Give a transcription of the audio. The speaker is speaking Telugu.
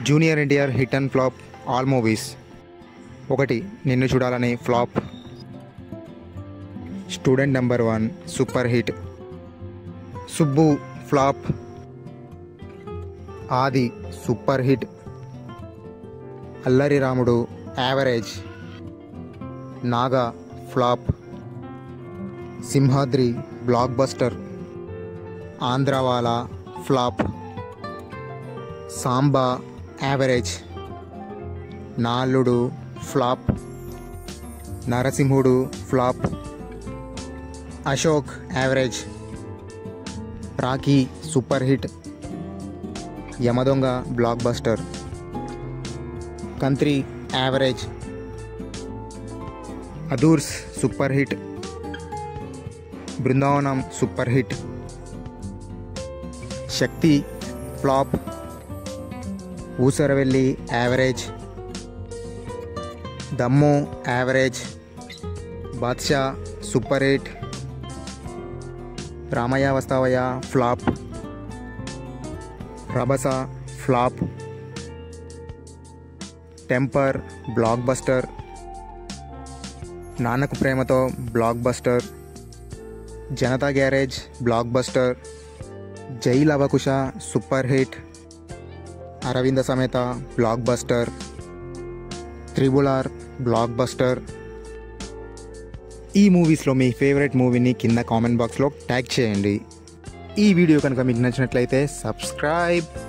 junior NTR hit and flop all movies ఒకటి Ninnu Choodalani flop student number one super hit Subbu flop Aadi super hit Allari Ramudu average Naga flop Simhadri block buster Andhrawala flop Samba average Naa Alludu flop Narasimhudu flop Ashok average Rakhi super hit Yamadonga block buster Kantri average Adhurs super hit Brindavanam super hit Shakti flop Oosaravelli average Dammu average Baadshah super hit Ramayya Vasthavayya flop Rabhasa flop temper block buster నాన్నకు Prematho block buster Janatha garage block buster Jai Lavakusa super hit Aravinda Sametha block buster triple R block buster ఈ మూవీస్లో మీ ఫేవరెట్ మూవీని కింద కామెంట్ బాక్స్లో ట్యాగ్ చేయండి ఈ వీడియో కనుక మీకు నచ్చినట్లయితే సబ్స్క్రైబ్